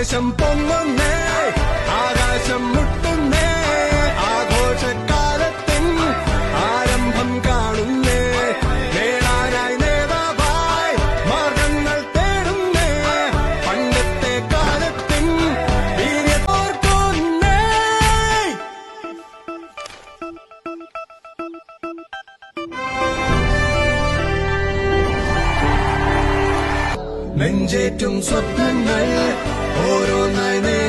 ആവേശം പൊങ്ങുന്നേ ആകാശം മുട്ടുന്നേ ആഘോഷക്കാലത്തിൻ ആരംഭം കാണുന്നേ നേടാനായി നേതാവായി മാർഗങ്ങൾ തേടുന്നേ പണ്ടത്തെ കാലത്തിൻ വീര്യത്തോർക്കുന്നേ നെഞ്ചേറ്റും സ്വപ്നങ്ങൾ ഓരോന്നായി നേടി